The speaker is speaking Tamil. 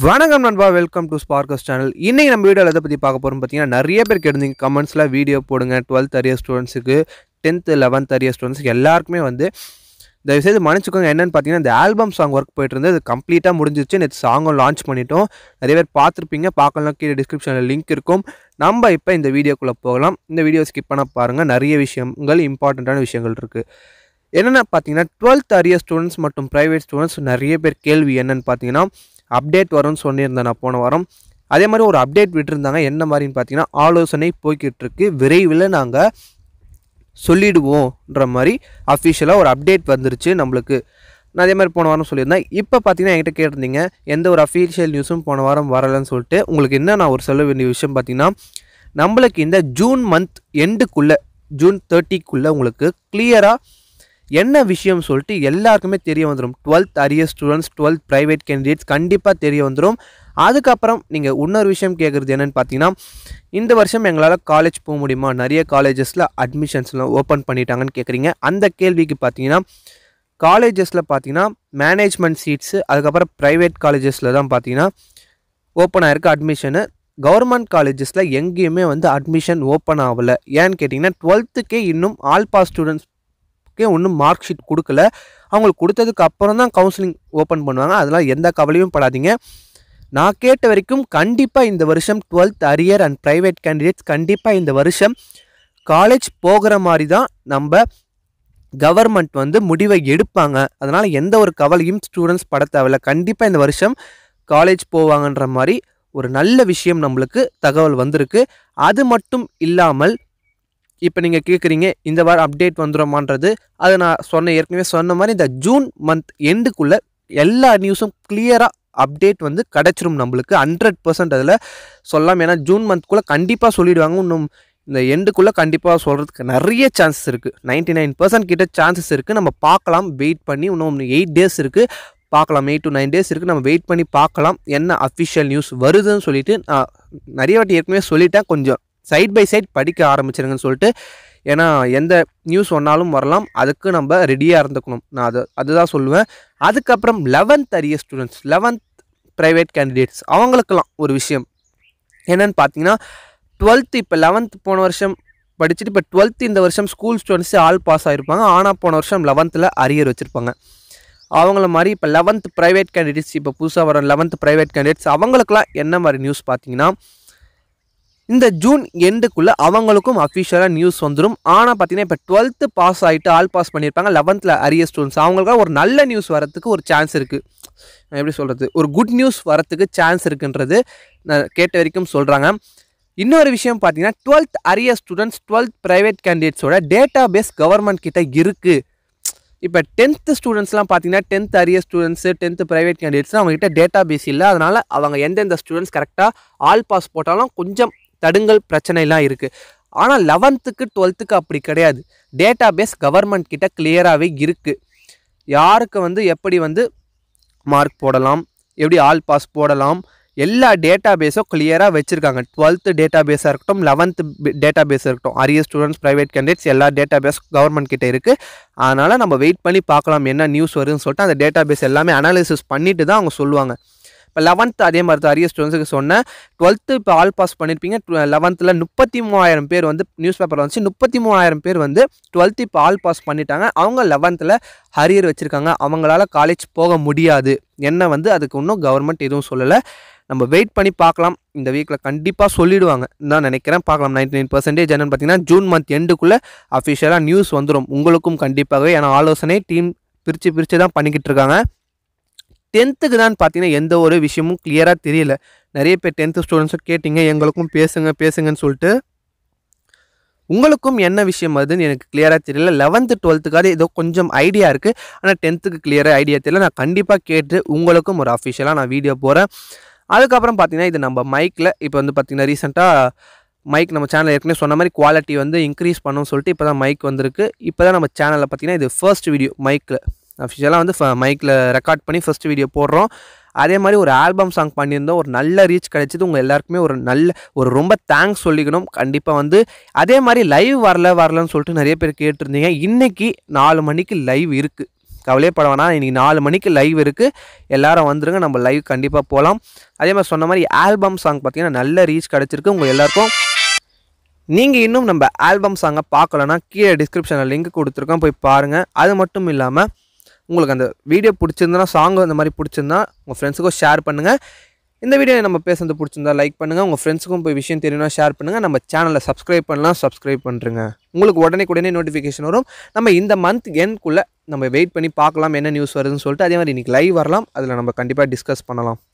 வணக்கம் நண்பா வெல்கம் டு ஸ்பார்க்கஸ் சேனல் இன்னைக்கு நம்ம வீடியோவில் எதை பற்றி பார்க்க போகிறோம் பார்த்தீங்கன்னா நிறைய பேர் கேட்டிருந்தீங்க கமெண்ட்ஸில் வீடியோ போடுங்க டுவெல்த் அரியர் ஸ்டூடெண்ட்ஸுக்கு டென்த்து லெவன்த் அரியர் ஸ்டூடெண்ட்ஸுக்கு எல்லாருக்குமே வந்து தயவுசெய்து மன்னிச்சுக்கோங்க என்னென்னு பார்த்தீங்கன்னா இந்த ஆல்பம் சாங் ஒர்க் போயிட்டு இருந்தது அது கம்ப்ளீட்டாக முடிஞ்சிச்சு நேற்று சாங்கும் லான்ச் பண்ணிட்டோம் நிறைய பேர் பார்த்துருப்பீங்க பார்க்கலாம் கீழே டிஸ்கிரிப்ஷனில் லிங்க் இருக்கும் நம்ம இப்போ இந்த வீடியோக்குள்ளே போகலாம் இந்த வீடியோ ஸ்கிப் பண்ண பாருங்கள் நிறைய விஷயங்கள் இம்பார்ட்டண்ட்டான விஷயங்கள் இருக்குது என்னென்ன பார்த்தீங்கன்னா டுவெல்த் அரியர் ஸ்டூடெண்ட்ஸ் மற்றும் ப்ரைவேட் ஸ்டூடெண்ட்ஸ் நிறைய பேர் கேள்வி என்னன்னு பார்த்தீங்கன்னா அப்டேட் வரும்னு சொல்லியிருந்தேன் நான் போன வாரம் அதே மாதிரி ஒரு அப்டேட் விட்டுருந்தாங்க என்ன மாதிரின்னு பார்த்தீங்கன்னா ஆலோசனை போய்கிட்டு இருக்கு விரைவில் நாங்கள் சொல்லிடுவோன்ற மாதிரி அஃபிஷியலாக ஒரு அப்டேட் வந்துருச்சு நம்மளுக்கு நான் அதே மாதிரி போன வாரம் சொல்லியிருந்தேன் இப்போ பார்த்தீங்கன்னா என்கிட்ட கேட்டிருந்தீங்க எந்த ஒரு அஃபீஷியல் நியூஸும் போன வாரம் வரலைன்னு சொல்லிட்டு உங்களுக்கு என்ன நான் ஒரு சொல்ல வேண்டிய விஷயம் பார்த்தீங்கன்னா நம்மளுக்கு இந்த ஜூன் மந்த் எண்டுக்குள்ளே ஜூன் தேர்ட்டிக்குள்ளே உங்களுக்கு கிளியராக என்ன விஷயம் சொல்லிட்டு எல்லாருக்குமே தெரிய வந்துடும் twelfth arrear students twelfth private candidates கண்டிப்பாக தெரிய வந்துடும் அதுக்கப்புறம் நீங்கள் இன்னொரு விஷயம் கேட்குறது என்னென்னு பார்த்தீங்கன்னா இந்த வருஷம் எங்களால் காலேஜ் போக முடியுமா நிறைய காலேஜஸில் அட்மிஷன்ஸ்லாம் ஓப்பன் பண்ணிட்டாங்கன்னு கேட்குறீங்க அந்த கேள்விக்கு பார்த்தீங்கன்னா காலேஜஸில் பார்த்தீங்கன்னா மேனேஜ்மெண்ட் சீட்ஸு அதுக்கப்புறம் ப்ரைவேட் காலேஜஸில் தான் பார்த்தீங்கன்னா ஓப்பன் ஆயிருக்கு அட்மிஷனு கவர்மெண்ட் காலேஜஸில் எங்கேயுமே வந்து அட்மிஷன் ஓப்பன் ஆகலை ஏன்னு கேட்டிங்கன்னா டுவெல்த்துக்கே இன்னும் ஆல் பாஸ் ஸ்டூடெண்ட்ஸ்க்கே இன்னும் மார்க் ஷீட் கொடுக்கல அவங்களுக்கு கொடுத்ததுக்கு அப்புறம் தான் கவுன்சிலிங் ஓப்பன் பண்ணுவாங்க அதெல்லாம் எந்த கவலையும் படாதீங்க நான் கேட்ட வரைக்கும் கண்டிப்பாக இந்த வருஷம் twelfth arrear and private candidates கண்டிப்பாக இந்த வருஷம் காலேஜ் போகிற மாதிரி தான் நம்ம கவர்மெண்ட் வந்து முடிவை எடுப்பாங்க அதனால் எந்த ஒரு கவலையும் ஸ்டூடெண்ட்ஸ் பட தேவையில்ல கண்டிப்பாக இந்த வருஷம் காலேஜ் போவாங்கன்ற மாதிரி ஒரு நல்ல விஷயம் நம்மளுக்கு தகவல் வந்திருக்கு அது மட்டும் இல்லாமல் இப்போ நீங்கள் கேட்குறீங்க இந்த வாரம் அப்டேட் வந்துடுமான்றது அதை நான் சொன்ன ஏற்கனவே சொன்ன மாதிரி இந்த ஜூன் மந்த் எண்டுக்குள்ளே எல்லா நியூஸும் கிளியராக அப்டேட் வந்து கிடச்சிரும் நம்மளுக்கு ஹண்ட்ரட் பர்சன்ட் அதில் சொல்லலாம் ஏன்னா ஜூன் மந்த்குள்ளே கண்டிப்பாக சொல்லிடுவாங்க இன்னும் இந்த எண்டுக்குள்ளே கண்டிப்பாக சொல்கிறதுக்கு நிறைய சான்சஸ் இருக்குது நைன்டி நைன் பர்சன்ட் கிட்ட சான்சஸ் இருக்குது நம்ம பார்க்கலாம் வெயிட் பண்ணி இன்னும் எயிட் டேஸ் இருக்குது பார்க்கலாம் எயிட் டு நைன் டேஸ் இருக்குது நம்ம வெயிட் பண்ணி பார்க்கலாம் என்ன அஃபிஷியல் நியூஸ் வருதுன்னு சொல்லிட்டு நான் நிறைய வாட்டி ஏற்கனவே சொல்லிட்டேன் கொஞ்சம் சைட் பை சைட் படிக்க ஆரம்பிச்சிருங்கன்னு சொல்லிட்டு ஏன்னா எந்த நியூஸ் ஒன்றாலும் வரலாம் அதுக்கு நம்ம ரெடியாக இருந்துக்கணும் நான் அது அதுதான் சொல்லுவேன் அதுக்கப்புறம் லெவன்த் அரிய ஸ்டூடெண்ட்ஸ் லெவன்த் ப்ரைவேட் கேண்டிடேட்ஸ் அவங்களுக்கெல்லாம் ஒரு விஷயம் என்னன்னு பார்த்தீங்கன்னா டுவெல்த்து இப்போ லெவன்த் போன வருஷம் படிச்சுட்டு இப்போ டுவெல்த்து இந்த வருஷம் ஸ்கூல் ஸ்டூடெண்ட்ஸு ஆல் பாஸ் ஆகிருப்பாங்க ஆனால் போன வருஷம் லெவன்த்தில் அரியர் வச்சுருப்பாங்க அவங்கள மாதிரி இப்போ லெவன்த் ப்ரைவேட் கேண்டிடேட்ஸ் இப்போ புதுசாக வர லெவன்த் ப்ரைவேட் கேண்டிடேட்ஸ் அவங்களுக்குலாம் என்ன மாதிரி நியூஸ் பார்த்தீங்கன்னா இந்த ஜூன் எண்டுக்குள்ளே அவங்களுக்கும் அஃபிஷியலாக நியூஸ் வந்துடும் ஆனால் பார்த்தீங்கன்னா இப்போ டுவெல்த்து பாஸ் ஆகிட்டு ஆல் பாஸ் பண்ணியிருப்பாங்க லெவன்த்தில் அரிய ஸ்டூடெண்ட்ஸ் அவங்களுக்காக ஒரு நல்ல நியூஸ் வரத்துக்கு ஒரு சான்ஸ் இருக்குது நான் எப்படி சொல்கிறது ஒரு குட் நியூஸ் வரத்துக்கு சான்ஸ் இருக்குன்றது நான் கேட்ட வரைக்கும் சொல்கிறாங்க இன்னொரு விஷயம் பார்த்தீங்கன்னா twelfth arrear students twelfth private கேண்டிடேட்ஸோட டேட்டா பேஸ் கவர்மெண்ட் கிட்ட இருக்குது இப்போ டென்த்து ஸ்டூடெண்ட்ஸ்லாம் பார்த்தீங்கன்னா tenth arrear students tenth private candidates அவங்ககிட்ட டேட்டா பேஸ் இல்லை அதனால் அவங்க எந்தெந்த ஸ்டூடெண்ட்ஸ் கரெக்டாக ஆல் பாஸ் போட்டாலும் கொஞ்சம் தடுங்கல் பிரச்சனைலாம் இருக்குது ஆனால் லெவன்த்துக்கு டுவெல்த்துக்கு அப்படி கிடையாது டேட்டா பேஸ் கவர்மெண்ட் கிட்ட கிளியராகவே இருக்குது யாருக்கு வந்து எப்படி வந்து மார்க் போடலாம் எப்படி ஆல் பாஸ் போடலாம் எல்லா டேட்டா பேஸும் கிளியராக வச்சுருக்காங்க டுவெல்த்து டேட்டா பேஸாக இருக்கட்டும் லெவன்த்து டேட்டா பேஸாக இருக்கட்டும் அரியர் ஸ்டூடெண்ட்ஸ் ப்ரைவேட் கேண்டிடேட்ஸ் எல்லா டேட்டா பேஸ் கவர்மெண்ட் கிட்ட இருக்குது அதனால் நம்ம வெயிட் பண்ணி பார்க்கலாம் என்ன நியூஸ் வருதுன்னு சொல்லிட்டு அந்த டேட்டா பேஸ் எல்லாமே அனாலிசிஸ் பண்ணிட்டு தான் அவங்க சொல்லுவாங்க இப்போ லெவன்த்து அதே மாதிரி தான் அரியர் ஸ்டூடெண்ட்ஸுக்கு சொன்னேன் டுவெல்த்து இப்போ ஆல் பாஸ் பண்ணியிருப்பீங்க லெவன்த்தில் முப்பத்தி மூவாயிரம் பேர் வந்து நியூஸ் பேப்பரில் வந்துச்சு முப்பத்தி மூவாயிரம் பேர் வந்து டுவெல்த்து இப்போ ஆல் பாஸ் பண்ணிட்டாங்க அவங்க லெவன்த்தில் ஹரியர் வச்சுருக்காங்க அவங்களால காலேஜ் போக முடியாது என்ன வந்து அதுக்கு இன்னும் கவர்மெண்ட் எதுவும் சொல்லலை நம்ம வெயிட் பண்ணி பார்க்கலாம் இந்த வீக்கில் கண்டிப்பாக சொல்லிடுவாங்க தான் நினைக்கிறேன் பார்க்கலாம் நைன்டி நைன் பர்சன்டேஜ் என்னென்னு பார்த்தீங்கன்னா ஜூன் மந்த் எண்டுக்குள்ளே அஃபிஷியலாக நியூஸ் வந்துடும் உங்களுக்கும் கண்டிப்பாகவே ஏன்னா ஆலோசனை டீம் பிரித்து பிரித்து தான் பண்ணிக்கிட்டு இருக்காங்க டென்த்துக்கு தான் பார்த்தீங்கன்னா எந்த ஒரு விஷயமும் கிளியராக தெரியல நிறைய பேர் டென்த்து ஸ்டூடெண்ட்ஸும் கேட்டிங்க எங்களுக்கும் பேசுங்க பேசுங்கன்னு சொல்லிட்டு உங்களுக்கும் என்ன விஷயம் அதுன்னு எனக்கு கிளியராக தெரியல லெவன்த்து டுவெல்த்துக்காவது ஏதோ கொஞ்சம் ஐடியா இருக்குது ஆனால் டென்த்துக்கு கிளியராக ஐடியா தெரியல நான் கண்டிப்பாக கேட்டு உங்களுக்கும் ஒரு அஃபிஷியலாக நான் வீடியோ போகிறேன் அதுக்கப்புறம் பார்த்தீங்கன்னா இது நம்ம மைக்கில் இப்போ வந்து பார்த்தீங்கன்னா ரீசெண்டாக மைக் நம்ம சேனல் ஏற்கனவே சொன்ன மாதிரி குவாலிட்டி வந்து இன்க்ரீஸ் பண்ணணும்னு சொல்லிட்டு இப்போ தான் மைக் வந்திருக்கு இப்போ தான் நம்ம சேனலில் பார்த்தீங்கன்னா இது ஃபர்ஸ்ட் வீடியோ மைக்கில் அஃபிஷியலாக வந்து மைக்கில் ரெக்கார்ட் பண்ணி ஃபஸ்ட் வீடியோ போடுறோம் அதே மாதிரி ஒரு ஆல்பம் சாங் பண்ணியிருந்தோம் ஒரு நல்ல ரீச் கிடைச்சது உங்கள் எல்லாருக்குமே ஒரு நல்ல ஒரு ரொம்ப தேங்க்ஸ் சொல்லிக்கணும் கண்டிப்பாக வந்து அதே மாதிரி லைவ் வரல வரலன்னு சொல்லிட்டு நிறைய பேர் கேட்டிருந்தீங்க இன்றைக்கி நாலு மணிக்கு லைவ் இருக்குது கவலையே பட வேணாம் இன்றைக்கி நாலு மணிக்கு லைவ் இருக்குது எல்லாரும் வந்துருங்க நம்ம லைவ் கண்டிப்பாக போகலாம் அதே மாதிரி சொன்ன மாதிரி ஆல்பம் சாங் பார்த்தீங்கன்னா நல்ல ரீச் கிடச்சிருக்கு உங்கள் எல்லாருக்கும் நீங்கள் இன்னும் நம்ம ஆல்பம் சாங்கை பார்க்கலன்னா கீழே டிஸ்கிரிப்ஷனில் லிங்க் கொடுத்துருக்கோம் போய் பாருங்கள் அது மட்டும் இல்லாமல் உங்களுக்கு அந்த வீடியோ பிடிச்சிருந்தனா சாங் அந்த மாதிரி பிடிச்சிருந்தா உங்கள் ஃப்ரெண்ட்ஸுக்கும் ஷேர் பண்ணுங்கள் இந்த வீடியோ நம்ம பேசுறது பிடிச்சிருந்தா லைக் பண்ணுங்கள் உங்கள் ஃப்ரெண்ட்ஸுக்கும் போய் விஷயம் தெரியணும்னா ஷேர் பண்ணுங்கள் நம்ம சேனலை சப்ஸ்கிரைப் பண்ணலாம் சப்ஸ்கிரைப் பண்ணுறங்க உங்களுக்கு உடனே உடனே நோட்டிஃபிகேஷன் வரும் நம்ம இந்த மந்த் எண்ட்குள்ளே நம்ம வெயிட் பண்ணி பார்க்கலாம் என்ன நியூஸ் வருதுன்னு சொல்லிட்டு அதே மாதிரி இன்றைக்கி லைவ் வரலாம் அதில் நம்ம கண்டிப்பாக டிஸ்கஸ் பண்ணலாம்